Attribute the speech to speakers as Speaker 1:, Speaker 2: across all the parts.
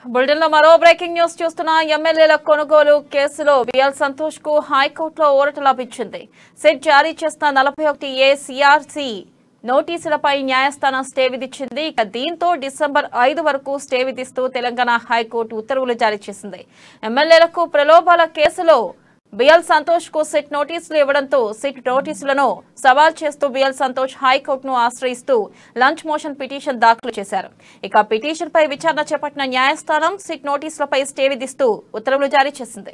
Speaker 1: bulletin లో మరో breaking news చూస్తున్న ఎమ్మెల్యేల కొనుగోలు కేసులో బిఎల్ సంతోష్ కు హైకోర్టులో ఊరట లభించింది సిట్ జారీ చేసిన నలభై ఒకటి ఏ సిఆర్సి నోటీసులపై న్యాయస్థానం స్టే విధించింది ఇక దీంతో డిసెంబర్ ఐదు వరకు స్టే విధిస్తూ తెలంగాణ హైకోర్టు ఉత్తర్వులు జారీ చేసింది ఎమ్మెల్యేలకు ప్రలోభాల కేసులో బిఎల్ సంతోష్ కు సిట్ నోటీసులు ఇవ్వడంతో సిట్ నోటీసులను సవాల్ చేస్తూ బిఎల్ సంతోష్ హైకోర్టును ఆశ్రయిస్తూ లంచ్ మోషన్ పిటిషన్ దాఖలు చేశారు ఇక పిటిషన్ పై విచారణ చేపట్టిన న్యాయస్థానం సిట్ నోటీసులపై స్టే విధిస్తూ ఉత్తర్వులు జారీ చేసింది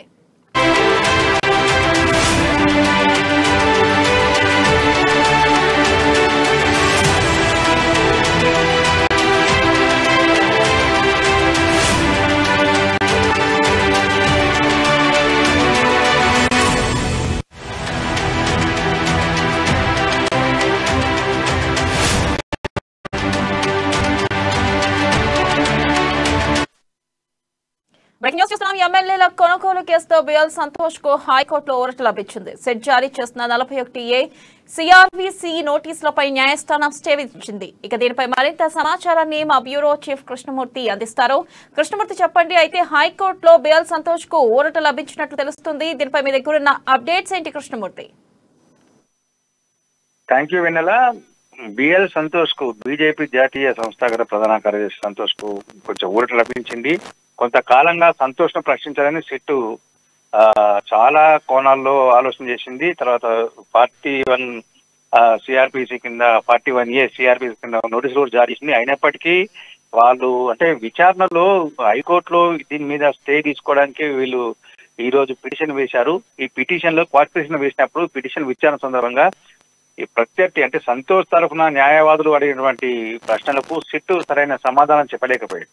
Speaker 1: బ్రేకింగ్ న్యూస్ చూస్తున్నాం ఎమ్మెల్యేల కొనుగోలు కేసుతో బిఎల్ సంతోష్ కు హైకోర్టులో ఊరట లభించింది సెట్ జారీ చేసిన నలభై ఒకటి ఏ సిఆర్విసి నోటీసులపై న్యాయస్థానం స్టే విధించింది ఇక దీనిపై మరింత సమాచారాన్ని మా బ్యూరో చీఫ్ కృష్ణమూర్తి అందిస్తారు కృష్ణమూర్తి చెప్పండి అయితే హైకోర్టులో బిఎల్ సంతోష్ కు ఊరట లభించినట్లు తెలుస్తుంది దీనిపై మీ దగ్గర ఉన్న అప్డేట్స్ ఏంటి Krishnamurthy
Speaker 2: thank you Vennela BL Santosh కు బీజేపీ జాతీయ సంస్థాగత ప్రధాన కార్యదర్శి సంతోష్ కు కొంచెం ఊరట లభించింది కొంతకాలంగా సంతోష్ ను ప్రశ్నించాలని సిట్టు ఆ, చాలా కోణాల్లో ఆలోచన చేసింది తర్వాత పార్టీ వన్ సిఆర్పిసి కింద పార్టీ వన్ ఏ సిఆర్పిసి కింద నోటీసులు కూడా జారీ చేసింది అయినప్పటికీ వాళ్ళు అంటే విచారణలో హైకోర్టులో దీని మీద స్టే తీసుకోవడానికి వీళ్ళు ఈ రోజు పిటిషన్ వేశారు ఈ పిటిషన్ లో క్వాలిఫికేషన్ వేసినప్పుడు పిటిషన్ విచారణ సందర్భంగా ఈ ప్రత్యర్థి అంటే సంతోష్ తరఫున న్యాయవాదులు అడిగినటువంటి ప్రశ్నలకు సిట్టు సరైన సమాధానం చెప్పలేకపోయాడు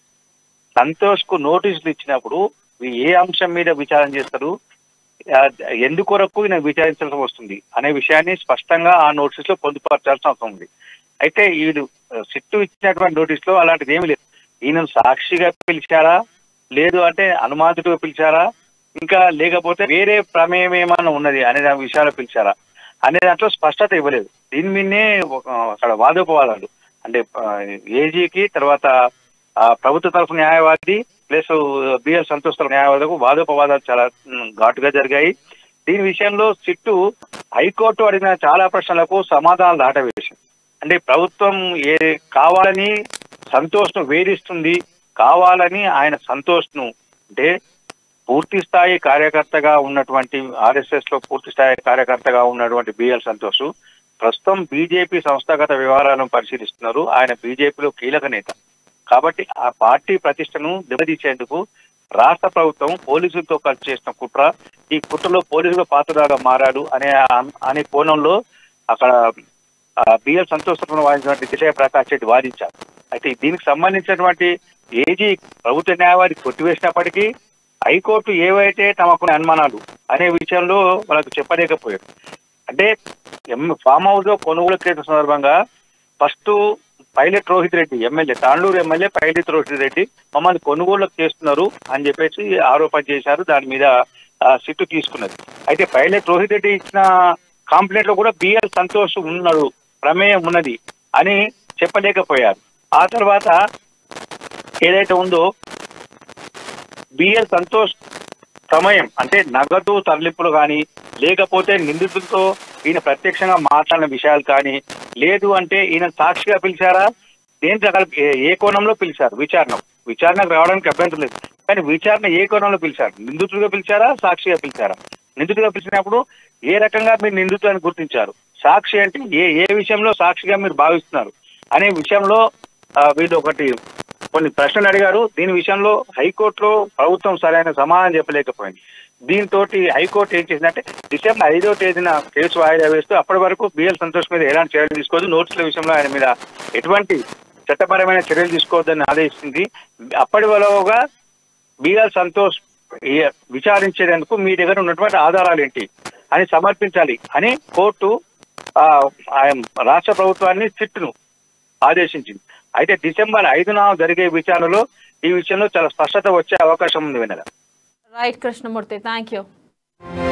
Speaker 2: సంతోష్ కు నోటీసులు ఇచ్చినప్పుడు ఈ ఏ అంశం మీద విచారణ చేస్తారు ఆ, ఎందుకొరకు ఈయన విచారించాల్సి వస్తుంది అనే విషయాన్ని స్పష్టంగా ఆ నోటీస్ లో పొందుపరచాల్సిన అవసరం ఉంది అయితే వీడు ఆ, సిట్టు ఇచ్చినటువంటి నోటీస్ లో అలాంటిది ఏమీ లేదు ఈయన సాక్షిగా పిలిచారా లేదు అంటే అనుమానితుడిగా పిలిచారా ఇంకా లేకపోతే వేరే ప్రమేయం ఏమైనా ఉన్నది అనే దాని విషయాలు పిలిచారా అనే దాంట్లో స్పష్టత ఇవ్వలేదు దీని మీదనే ఒక అక్కడ వాదోపవాదాలు అంటే ఆ, ఏజీకి తర్వాత ఆ, ప్రభుత్వ తరఫు న్యాయవాది ప్లస్ బిఎల్ సంతోష్ తరఫు న్యాయవాదులకు వాదోపవాదాలు చాలా ఉమ్, ఘాటుగా జరిగాయి దీని విషయంలో సిట్టు హైకోర్టు అడిగిన చాలా ప్రశ్నలకు సమాధానాలు దాటవేసింది అంటే ప్రభుత్వం ఏ కావాలని సంతోష్ ను వేధిస్తుంది కావాలని ఆయన సంతోష్ ను అంటే పూర్తి స్థాయి కార్యకర్తగా ఉన్నటువంటి ఆర్ఎస్ఎస్ లో పూర్తి స్థాయి కార్యకర్తగా ఉన్నటువంటి బిఎల్ సంతోష్ ప్రస్తుతం బీజేపీ సంస్థాగత వ్యవహారాలను పరిశీలిస్తున్నారు ఆయన బీజేపీలో కీలక నేత కాబట్టి ఆ పార్టీ ప్రతిష్టను దెబ్బతీసేందుకు రాష్ట్ర ప్రభుత్వం పోలీసులతో కలిసి చేసిన కుట్ర ఈ కుట్రలో పోలీసుల పాత్రదారుగా మారాడు అనే అనే కోణంలో అక్కడ బిఎల్ సంతోష్ తరఫున వాదించినటువంటి దిశ ప్రకాష్ రెడ్డి వాదించారు అయితే దీనికి సంబంధించినటువంటి ఏజీ ప్రభుత్వ న్యాయవాది కొట్టివేసినప్పటికీ హైకోర్టు ఏవైతే తమకు అనుమానాలు అనే విషయంలో వాళ్ళకు చెప్పలేకపోయారు అంటే ఎం- ఫామ్ హౌస్ లో కొనుగోలు కేసు సందర్భంగా first pilot Rohit Reddy MLA Tandur MLA pilot Rohit Reddy మమ్మల్ని కొనుగోలు చేస్తున్నారు అని చెప్పేసి ఆరోపణ చేశారు దాని మీద ఆ, సిట్టు తీసుకున్నది అయితే పైలట్ రోహిత్ రెడ్డి ఇచ్చిన కంప్లైంట్ లో కూడా బిఎల్ సంతోష్ ఉన్నాడు ప్రమేయం ఉన్నది అని చెప్పలేకపోయారు ఆ తర్వాత ఏదైతే ఉందో బిఎల్ సంతోష్ సమయం అంటే నగదు తరలింపులు కానీ లేకపోతే నిందితులతో ఈయన ప్రత్యక్షంగా మాట్లాడిన విషయాలు కానీ లేదు అంటే ఈయన సాక్షిగా పిలిచారా దేని రకాల ఏ- ఏ కోణంలో పిలిచారు విచారణ విచారణకు రావడానికి అభ్యంతరం లేదు కానీ విచారణ ఏ కోణంలో పిలిచారు నిందితుడిగా పిలిచారా సాక్షిగా పిలిచారా నిందితుడిగా పిలిచినప్పుడు ఏ రకంగా మీరు నిందితులని గుర్తించారు సాక్షి అంటే ఏ ఏ విషయంలో సాక్షిగా మీరు భావిస్తున్నారు అనే విషయంలో ఆ, వీళ్ళు ఒకటి కొన్ని ప్రశ్నలు అడిగారు దీని విషయంలో హైకోర్టులో ప్రభుత్వం సరైన సమాధానం చెప్పలేకపోయింది దీంతో హైకోర్టు ఏం చేసిందంటే డిసెంబర్ ఐదో తేదీన కేసు వాయిదా వేస్తూ అప్పటి వరకు బిఎల్ సంతోష్ మీద ఎలాంటి చర్యలు తీసుకోవద్దు నోటీసుల విషయంలో ఆయన మీద ఎటువంటి చట్టపరమైన చర్యలు తీసుకోవద్దని ఆదేశించింది అప్పటి వరకుగా బిఎల్ సంతోష్ ఈ- విచారించేందుకు మీ దగ్గర ఉన్నటువంటి ఆధారాలు ఏంటి అని సమర్పించాలి అని కోర్టు ఆ, ఆయన రాష్ట్ర ప్రభుత్వాన్ని సిట్టును ఆదేశించింది అయితే డిసెంబర్ ఐదున జరిగే విచారణలో ఈ విషయంలో చాలా స్పష్టత వచ్చే అవకాశం ఉంది వినగా
Speaker 1: రైట్ కృష్ణమూర్తి థ్యాంక్ యూ